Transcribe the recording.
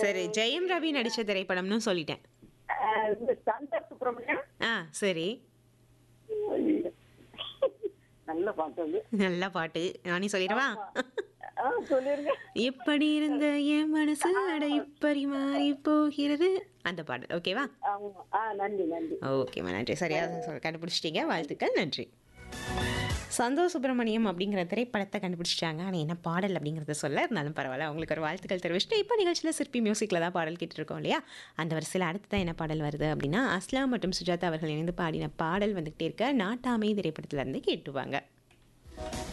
சரி ஜெயம் ரவி நடிச்ச திரைப்படம்னு சொல்லிட்டேன் அஹ், இந்த சந்தர் சுப்பிரமணியம் ஆ சரி நல்ல பாட்டு அது நல்ல பாட்டு நானே சொல்லிடவா ஆ, சொல்லிருங்க எப்படி இருந்த என் மனசு அட இப்படி மாறி போகிறது அந்த பாடல் ஓகேவா ஆமா ஆ நன்றி நன்றி ஓகேம்மா நன்றி சரியா சொல் கண்டுபிடிச்சிட்டீங்க வாழ்த்துக்கள் நன்றி சந்தோஷ் சுப்பிரமணியம் அப்படிங்கிற திரைப்படத்தை கண்டுபிடிச்சிட்டாங்க ஆனால் என்ன பாடல் அப்படிங்கிறத சொல்ல இருந்தாலும் பரவாயில்ல அவங்களுக்கு ஒரு வாழ்த்துக்கள் தெரிவிச்சுட்டு இப்போ நிகழ்ச்சியில் சிற்பி மியூசிக்கில் தான் பாடல் கேட்டுருக்கோம் இல்லையா அந்த வரிசையில் அடுத்ததான் என்ன பாடல் வருது அப்படின்னா அஸ்லாம் மற்றும் சுஜாதா அவர்கள் இணைந்து பாடின பாடல் வந்துகிட்டே இருக்க நாட்டாமை திரைப்படத்துல இருந்து கேட்டுவாங்க